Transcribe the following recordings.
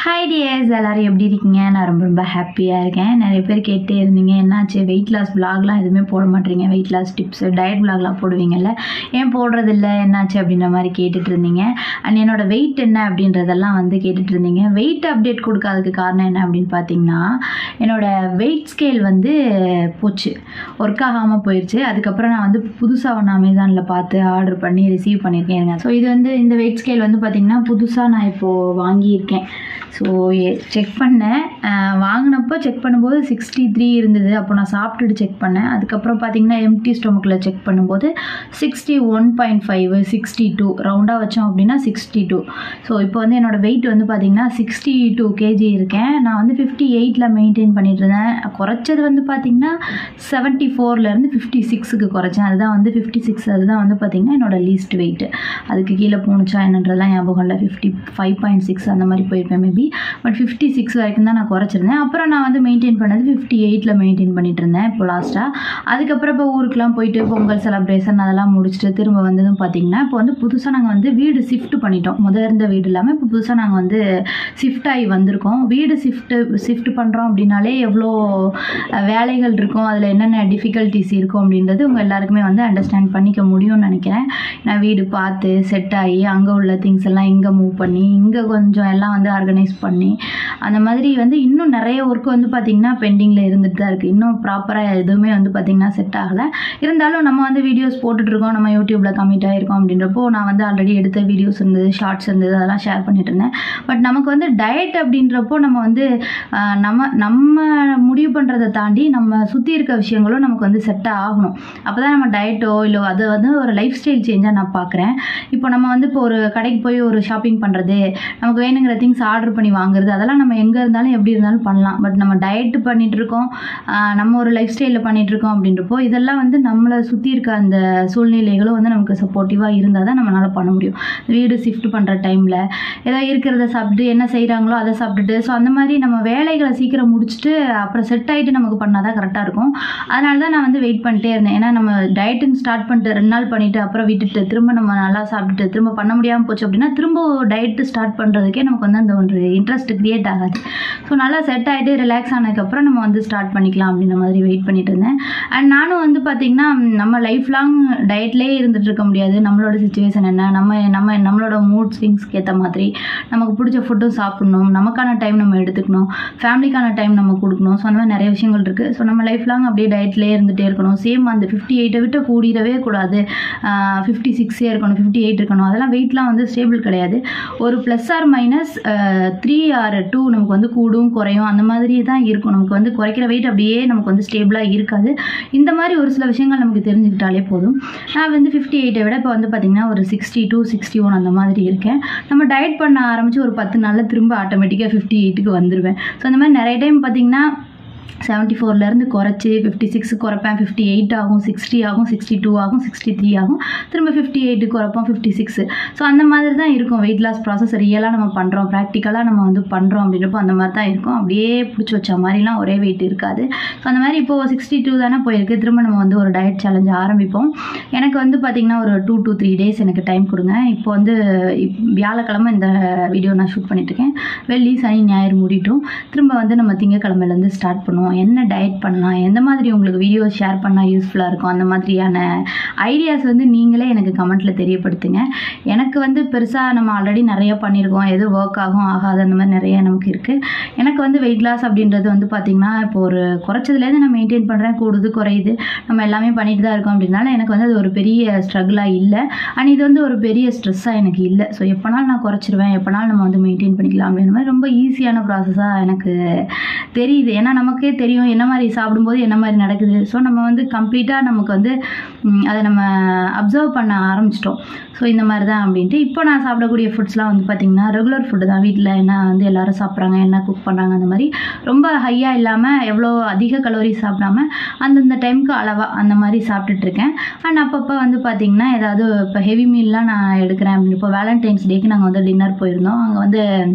hi tears எல்லாரும் எப்படி இருக்கீங்க நான் ரொம்ப ரொம்ப ஹாப்பியாக இருக்கேன் நிறைய பேர் கேட்டே இருந்தீங்க என்னாச்சு வெயிட் லாஸ் vlogலாம் எதுவுமே போட மாட்டீங்க வெயிட் லாஸ் டிப்ஸு டயட் vlogலாம் போடுவீங்கல்ல ஏன் போடுறதில்ல என்னாச்சு அப்படின்ற மாதிரி கேட்டுட்டு இருந்தீங்க அண்ட் என்னோட வெயிட் என்ன அப்படின்றதெல்லாம் வந்து கேட்டுட்டு இருந்தீங்க வெயிட் அப்டேட் கொடுக்காததுக்கு காரணம் என்ன அப்படின்னு பார்த்தீங்கன்னா என்னோட வெயிட் ஸ்கேல் வந்து போச்சு ஒர்க் ஆகாமல் போயிடுச்சு அதுக்கப்புறம் நான் வந்து புதுசாக ஒன்று அமேசானில் பார்த்து ஆர்டர் பண்ணி ரிசீவ் பண்ணியிருக்கேன் ஸோ இது வந்து இந்த வெயிட் ஸ்கேல் வந்து பார்த்திங்கன்னா புதுசாக நான் இப்போது வாங்கியிருக்கேன் ஸோ செக் பண்ணேன் அஹ் வாங்கினப்போ செக் பண்ணும்போது சிக்ஸ்டி த்ரீ இருந்தது அப்போ நான் சாப்பிட்டுட்டு செக் பண்ணேன் அதுக்கப்புறம் பார்த்தீங்கன்னா எம்டி ஸ்டொமக்கில் செக் பண்ணும்போது sixty one point five sixty two ரவுண்டாக வச்சோம் அப்படின்னா சிக்ஸ்டி டூ ஸோ இப்போ வந்து என்னோடய வெயிட் வந்து பார்த்திங்கன்னா சிக்ஸ்டி டூ கேஜி இருக்கேன் நான் வந்து ஃபிஃப்டி எயிட்டில் மெயின்டைன் பண்ணிட்டு இருந்தேன் குறைச்சது வந்து பார்த்திங்கன்னா செவன்ட்டி ஃபோர்லேருந்து ஃபிஃப்டி சிக்ஸுக்கு குறைச்சேன் அதுதான் வந்து ஃபிஃப்டி சிக்ஸ் அதுதான் வந்து பார்த்திங்கன்னா என்னோட லீஸ்ட் வெயிட் அதுக்கு கீழே போணுச்சா என்னன்றதெல்லாம் ஞாபகம் இல்லை ஃபிஃப்டி ஃபைவ் பாயிண்ட் சிக்ஸ் அந்த மாதிரி போயிருப்பேன் மேபி பட் ஃபிஃப்டி சிக்ஸ் வரைக்கும் தான் நான் குறைச்சிருந்தேன் அப்புறம் நான் வந்து மெயின்டைன் பண்ணது ஃபிஃப்டி எயிட்டில் மெயின்டைன் பண்ணிட்டு இருந்தேன் இப்போ லாஸ்ட்டாக அதுக்கப்புறம் இப்போ ஊருக்குலாம் போயிட்டு பொங்கல் செலப்ரேஷன் அதெல்லாம் முடிச்சுட்டு திரும்ப வந்ததும் பார்த்தீங்கன்னா இப்போ வந்து புதுசாக நாங்கள் வந்து வீடு ஷிஃப்ட் பண்ணிட்டோம் முதல் இருந்த வீடு இல்லாமல் இப்போ புதுசாக நாங்கள் வந்து ஷிஃப்ட் ஆகி வந்திருக்கோம் வீடு ஷிஃப்ட்டு ஷிஃப்ட் பண்ணுறோம் அப்படின்னாலே எவ்வளோ அஹ், வேலைகள் இருக்கும் அதில் என்னென்ன டிஃபிகல்ட்டிஸ் இருக்கும் அப்படின்றது உங்கள் எல்லாருக்குமே வந்து அண்டர்ஸ்டாண்ட் பண்ணிக்க முடியும்னு நினைக்கிறேன் நான் வீடு பார்த்து செட் ஆகி அங்கே உள்ள திங்ஸ் எல்லாம் இங்கே மூவ் பண்ணி இங்கே கொஞ்சம் எல்லாம் வந்து ஆர்கனைஸ் பண்ணி அந்த மாதிரி வந்து இன்னும் நிறைய ஒர்க் வந்து பார்த்திங்கன்னா பெண்டிங்கில் இருந்துட்டு தான் இருக்குது இன்னும் ப்ராப்பராக எதுவுமே வந்து பார்த்திங்கன்னா செட் ஆகலை இருந்தாலும் நம்ம வந்து வீடியோஸ் போட்டுட்ருக்கோம் நம்ம யூடியூப்பில் கமிட் ஆகிருக்கோம் அப்படின்றப்போ நான் வந்து ஆல்ரெடி எடுத்த வீடியோஸ் இருந்தது ஷார்ட்ஸ் இருந்தது அதெல்லாம் ஷேர் பண்ணிட்டு இருந்தேன் பட் நமக்கு வந்து டயட் அப்படின்றப்போ நம்ம வந்து ஆஹ், நம்ம நம்ம முடிவு பண்ணுறதை தாண்டி நம்ம சுற்றி இருக்க விஷயங்களும் நமக்கு வந்து செட் ஆகணும் அப்போ தான் நம்ம டயட்டோ இல்லை அது வந்து ஒரு லைஃப் ஸ்டைல் சேஞ்சாக நான் பார்க்குறேன் இப்போ நம்ம வந்து இப்போ ஒரு கடைக்கு போய் ஒரு ஷாப்பிங் பண்ணுறது நமக்கு வேணுங்கிற திங்ஸ் ஆர்டர் பண்ணி வாங்குறது அதெல்லாம் நம்ம எங்கே இருந்தாலும் எப்படி இருந்தாலும் பண்ணலாம் பட் நம்ம டயட் பண்ணிட்டு இருக்கோம் ஆஹ், நம்ம ஒரு லைஃப் ஸ்டைலில் பண்ணிட்டு இருக்கோம் அப்படின்றப்போ இதெல்லாம் வந்து நம்மளை சுற்றி இருக்க அந்த சூழ்நிலைகளும் வந்து நமக்கு சப்போர்ட்டிவாக இருந்தால் தான் நம்மளால் பண்ண முடியும் வீடு ஷிஃப்ட் பண்ணுற டைமில் ஏதோ இருக்கிறத சாப்பிட்டு என்ன செய்கிறாங்களோ அதை சாப்பிட்டுட்டு ஸோ அந்த மாதிரி நம்ம வேலைகளை சீக்கிரம் முடிச்சுட்டு அப்புறம் செட் ஆகிட்டு நமக்கு பண்ணால் தான் கரெக்டாக இருக்கும் அதனால தான் நான் வந்து வெயிட் பண்ணிட்டே இருந்தேன் ஏன்னா நம்ம டயட்டுன்னு ஸ்டார்ட் பண்ணிட்டு ரெண்டு நாள் பண்ணிவிட்டு அப்புறம் விட்டுட்டு திரும்ப நம்ம நல்லா சாப்பிட்டுட்டு திரும்ப பண்ண முடியாமல் போச்சு அப்படின்னா திரும்ப டயட்டு ஸ்டார்ட் பண்ணுறதுக்கே நமக்கு வந்து அந்த ஒரு இன்ட்ரெஸ்ட் க்ரியேட் ஆகாது ஸோ நல்லா செட் ஆகிட்டு ரிலாக்ஸ் ஆனதுக்கப்புறம் நம்ம வந்து ஸ்டார்ட் பண்ணிக்கலாம் அப்படின்ற மாதிரி வெயிட் பண்ணிட்டு இருந்தேன் அண்ட் நானும் வந்து பார்த்திங்கன்னா நம்ம லைஃப் லாங் டயட்லேயே இருந்துட்டு இருக்க முடியாது நம்மளோட சுச்சுவேஷன் என்ன நம்ம நம்ம நம்மளோட மூட் ஸ்விங்ஸ்க்கு ஏற்ற மாதிரி நமக்கு பிடிச்ச ஃபுட்டும் சாப்பிடணும் நமக்கான டைம் நம்ம எடுத்துக்கணும் ஃபேமிலிக்கான டைம் நம்ம கொடுக்கணும் ஸோ அந்த மாதிரி நிறைய விஷயங்கள் இருக்குது ஸோ நம்ம லைஃப் லாங் அப்படியே டயட்லேயே இருந்துகிட்டே இருக்கணும் சேம் அந்த ஃபிஃப்டி எயிட்டை விட்டு கூடிடவே கூடாது ஃபிஃப்டி சிக்ஸே இருக்கணும் ஃபிஃப்டி எயிட் இருக்கணும் அதெல்லாம் வெயிட்லாம் வந்து ஸ்டேபிள் கிடையாது ஒரு plus or minus three or two நமக்கு வந்து கூடும் குறையும் அந்த மாதிரி தான் இருக்கும் நமக்கு வந்து குறைக்கிற வெயிட் அப்படியே நமக்கு வந்து ஸ்டேபிளாக இருக்காது இந்த மாதிரி ஒரு சில விஷயங்கள் நமக்கு தெரிஞ்சுக்கிட்டாலே போதும் நான் வந்து ஃபிஃப்டி எயிட்டை விட இப்போ வந்து பார்த்திங்கன்னா ஒரு சிக்ஸ்டி டூ சிக்ஸ்டி ஒன் அந்த மாதிரி இருக்கேன் நம்ம டயட் பண்ண ஆரம்பித்து ஒரு பத்து நாளில் திரும்ப ஆட்டோமேட்டிக்காக ஃபிஃப்டி எயிட்டுக்கு வந்துடுவேன் ஸோ அந்த மாதிரி நிறைய டைம் பார்த்திங்கன்னா செவன்ட்டி ஃபோர்லேருந்து குறைச்சி ஃபிஃப்டி சிக்ஸ் குறைப்பேன் ஃபிஃப்டி எயிட் ஆகும் சிக்ஸ்டி ஆகும் சிக்ஸ்டி டூ ஆகும் சிக்ஸ்டி த்ரீ ஆகும் திரும்ப ஃபிஃப்டி எயிட்டு குறைப்போம் ஃபிஃப்டி சிக்ஸ் ஸோ அந்த மாதிரி தான் இருக்கும் வெயிட் லாஸ் ப்ராசஸ் ரியலாக நம்ம பண்ணுறோம் ப்ராக்டிக்கலாக நம்ம வந்து பண்ணுறோம் அப்படின்றப்போ அந்த மாதிரி தான் இருக்கும் அப்படியே பிடிச்சி வச்ச மாதிரிலாம் ஒரே வெயிட் இருக்காது ஸோ அந்த மாதிரி இப்போது சிக்ஸ்டி டூ தானே போயிருக்கு திரும்ப நம்ம வந்து ஒரு டயட் சேலஞ்ச் ஆரம்பிப்போம் எனக்கு வந்து பார்த்திங்கன்னா ஒரு டூ to த்ரீ டேஸ் எனக்கு டைம் கொடுங்க இப்போ வந்து இப்- வியாழக்கிழமை இந்த வீடியோ நான் ஷூட் பண்ணிட்டுருக்கேன் வெள்ளி சனி ஞாயிறு மூடிட்டும் திரும்ப வந்து நம்ம திங்கக்கிழமையிலேருந்து ஸ்டார்ட் பண்ணுவோம் என்ன டயட் பண்ணலாம் எந்த மாதிரி உங்களுக்கு வீடியோ ஷேர் பண்ணால் யூஸ்ஃபுல்லாக இருக்கும் அந்த மாதிரியான ஐடியாஸ் வந்து நீங்களே எனக்கு கமெண்ட்டில் தெரியப்படுத்துங்க எனக்கு வந்து பெருசாக நம்ம ஆல்ரெடி நிறைய பண்ணியிருக்கோம் எது ஒர்க் ஆகும் ஆகாது அந்த மாதிரி நிறைய நமக்கு இருக்குது எனக்கு வந்து வெயிட் லாஸ் அப்படின்றது வந்து பார்த்திங்கன்னா இப்போ ஒரு குறைச்சதுலேருந்து நான் மெயின்டைன் பண்ணுறேன் கூடுது குறையுது நம்ம எல்லாமே பண்ணிட்டு தான் இருக்கோம் அப்படின்னால எனக்கு வந்து அது ஒரு பெரிய ஸ்ட்ரகிளாக இல்லை அண்ட் இது வந்து ஒரு பெரிய ஸ்ட்ரெஸ்ஸாக எனக்கு இல்லை ஸோ எப்போனாலும் நான் குறைச்சிருவேன் எப்போனாலும் நம்ம வந்து மெயின்டைன் பண்ணிக்கலாம் அப்படின்ற மாதிரி ரொம்ப ஈஸியான ப்ராசஸாக எனக்கு தெரியுது ஏன்னா நமக்கே தெரியும் என்ன மாதிரி சாப்பிடும்போது என்ன மாதிரி நடக்குது ஸோ நம்ம வந்து கம்ப்ளீட்டாக நமக்கு வந்து ம், அதை நம்ம அப்சர்வ் பண்ண ஆரம்பிச்சிட்டோம் ஸோ இந்த மாதிரி தான் அப்படின்ட்டு இப்போ நான் சாப்பிடக்கூடிய ஃபுட்ஸ்லாம் வந்து பார்த்திங்கன்னா ரெகுலர் ஃபுட்டு தான் வீட்டில் என்ன வந்து எல்லாரும் சாப்பிட்றாங்க என்ன குக் பண்ணுறாங்க அந்த மாதிரி ரொம்ப ஹையாக இல்லாமல் எவ்வளோ அதிக கலோரி சாப்பிடாம அந்தந்த டைமுக்கு அளவாக அந்த மாதிரி சாப்பிட்டுட்டு இருக்கேன் அண்ட் அப்பப்போ வந்து பார்த்திங்கன்னா ஏதாவது இப்போ ஹெவி மீல்லாம் நான் எடுக்கிறேன் அப்படின்னு இப்போ வேலண்டைன்ஸ் டேக்கு நாங்கள் வந்து டின்னர் போயிருந்தோம் அங்கே வந்து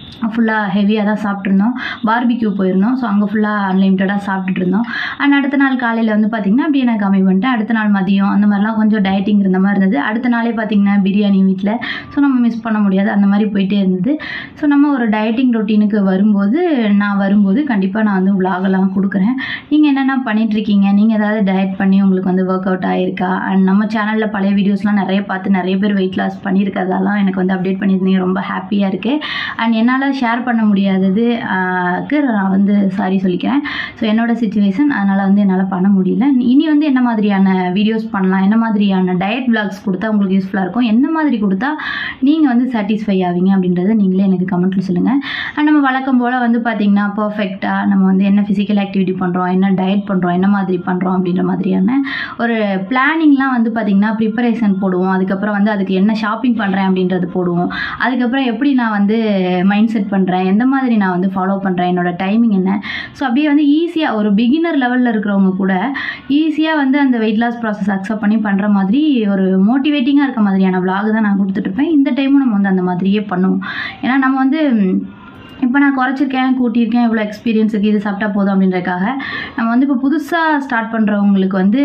ஃபுல்லாக ஹெவியாக தான் சாப்பிட்ருந்தோம் பார்பிக்யூ போயிருந்தோம் ஸோ அங்கே ஃபுல்லாக அன்லிமிட்டடாக சாப்பிட்டுட்டு இருந்தோம் அண்ட் அடுத்த நாள் காலையில் வந்து பார்த்திங்கன்னா அப்படியே நான் கம்மி பண்ணிட்டேன் அடுத்த நாள் மதியம் அந்த மாதிரிலாம் கொஞ்சம் டயட்டிங் இருந்த மாதிரி இருந்தது அடுத்த நாளே பார்த்திங்கன்னா பிரியாணி வீட்டில் ஸோ நம்ம மிஸ் பண்ண முடியாது அந்த மாதிரி போயிட்டே இருந்தது ஸோ நம்ம ஒரு டயட்டிங் ரொட்டீனுக்கு வரும்போது நான் வரும்போது கண்டிப்பாக நான் வந்து vlog-எல்லாம் கொடுக்குறேன் நீங்கள் என்னென்ன பண்ணிகிட்ருக்கீங்க நீங்கள் ஏதாவது டயட் பண்ணி உங்களுக்கு வந்து ஒர்க் அவுட் ஆகிருக்கா அண்ட் நம்ம சேனலில் பழைய வீடியோஸ்லாம் நிறைய பார்த்து நிறைய பேர் வெயிட் லாஸ் பண்ணியிருக்கிறதெல்லாம் எனக்கு வந்து அப்டேட் பண்ணியிருந்தீங்க ரொம்ப ஹாப்பியாக இருக்குது அண்ட் என்னால் ஷேர் பண்ண முடியாதது ஆஹ் க்கு நான் வந்து சாரி சொல்லிக்கிறேன் ஸோ என்னோட சுச்சுவேஷன் அதனால் வந்து என்னால் பண்ண முடியல இனி வந்து என்ன மாதிரியான வீடியோஸ் பண்ணலாம் என்ன மாதிரியான டயட் vlogs கொடுத்தா உங்களுக்கு யூஸ்ஃபுல்லாக இருக்கும் என்ன மாதிரி கொடுத்தா நீங்கள் வந்து சாட்டிஸ்ஃபை ஆவீங்க அப்படின்றத நீங்களே எனக்கு கமெண்ட்டில் சொல்லுங்கள் அண்ட் நம்ம வழக்கம் போல் வந்து பார்த்திங்கன்னா பர்ஃபெக்டாக நம்ம வந்து என்ன ஃபிசிக்கல் ஆக்டிவிட்டி பண்ணுறோம் என்ன டயட் பண்ணுறோம் என்ன மாதிரி பண்ணுறோம் அப்படின்ற மாதிரியான ஒரு பிளானிங்லாம் வந்து பார்த்திங்கன்னா ப்ரிப்பரேஷன் போடுவோம் அதுக்கப்புறம் வந்து அதுக்கு என்ன ஷாப்பிங் பண்ணுறேன் அப்படின்றது போடுவோம் அதுக்கப்புறம் எப்படி நான் வந்து மைண்ட் செட் பண்ணுறேன் எந்த மாதிரி நான் வந்து ஃபாலோ பண்ணுறேன் என்னோட டைமிங் என்ன ஸோ அப்படியே வந்து ஈஸியாக ஒரு பிகினர் லெவலில் இருக்கிறவங்க கூட ஈஸியாக வந்து அந்த வெயிட் லாஸ் ப்ராசஸ் அக்செப்ட் பண்ணி பண்ணுற மாதிரி ஒரு மோட்டிவேட்டிங்காக இருக்க மாதிரியான vlog தான் நான் கொடுத்துட்ருப்பேன் இந்த டைமும் நம்ம வந்து அந்த மாதிரியே பண்ணுவோம் ஏன்னா நம்ம வந்து இப்போ நான் குறைச்சிருக்கேன் கூட்டியிருக்கேன் இவ்வளோ எக்ஸ்பீரியன்ஸ் இருக்குது இது சாப்பிட்டா போதும் அப்படின்றதுக்காக நம்ம வந்து இப்போ புதுசாக ஸ்டார்ட் பண்ணுறவங்களுக்கு வந்து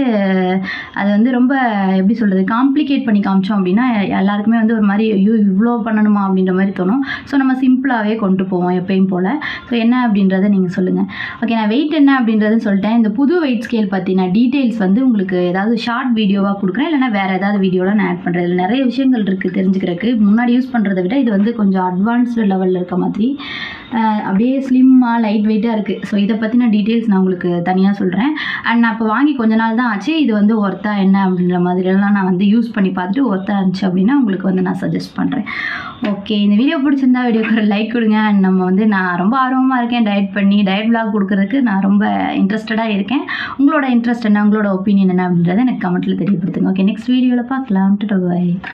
அது வந்து ரொம்ப எப்படி சொல்கிறது காம்ப்ளிகேட் பண்ணி காமிச்சோம் அப்படின்னா எல்லாருக்குமே வந்து ஒரு மாதிரி ஐயோ இவ்வளோ பண்ணணுமா அப்படின்ற மாதிரி தோணும் ஸோ நம்ம சிம்பிளாகவே கொண்டு போவோம் எப்பயும் போல் ஸோ என்ன அப்படின்றத நீங்கள் சொல்லுங்கள் ஓகே நான் வெயிட் என்ன அப்படின்றத சொல்லிட்டேன் இந்த புது வெயிட் ஸ்கேல் பற்றி நான் டீட்டெயில்ஸ் வந்து உங்களுக்கு ஏதாவது ஷார்ட் வீடியோவாக கொடுக்குறேன் இல்லைனா வேறு ஏதாவது வீடியோவில் நான் ஆட் பண்ணுறேன் இதில் நிறைய விஷயங்கள் இருக்குது தெரிஞ்சுக்கிறதுக்கு முன்னாடி யூஸ் பண்ணுறதை விட இது வந்து கொஞ்சம் அட்வான்ஸ்டு லெவலில் இருக்க மாதிரி அஹ் அப்படியே ஸ்லிம்மாக லைட் வெயிட்டாக இருக்குது ஸோ இதை பற்றின டீட்டெயில்ஸ் நான் உங்களுக்கு தனியாக சொல்கிறேன் அண்ட் நான் இப்போ வாங்கி கொஞ்ச நாள் தான் ஆச்சு இது வந்து ஒர்த்தா என்ன அப்படின்ற மாதிரியெல்லாம் நான் வந்து யூஸ் பண்ணி பார்த்துட்டு ஒர்த்தா இருந்துச்சு அப்படின்னா உங்களுக்கு வந்து நான் சஜஸ்ட் பண்ணுறேன் ஓகே இந்த வீடியோ பிடிச்சிருந்தா வீடியோக்கு ஒரு லைக் கொடுங்க அண்ட் நம்ம வந்து நான் ரொம்ப ஆர்வமாக இருக்கேன் டயட் பண்ணி டயட் vlog கொடுக்கறதுக்கு நான் ரொம்ப இன்ட்ரெஸ்டடாக இருக்கேன் உங்களோட இன்ட்ரெஸ்ட் என்ன உங்களோட ஒப்பீனியன் என்ன அப்படின்றத எனக்கு கமெண்ட்டில் தெரியப்படுத்துங்க ஓகே நெக்ஸ்ட் வீடியோவில் பார்க்கலாம் டு பை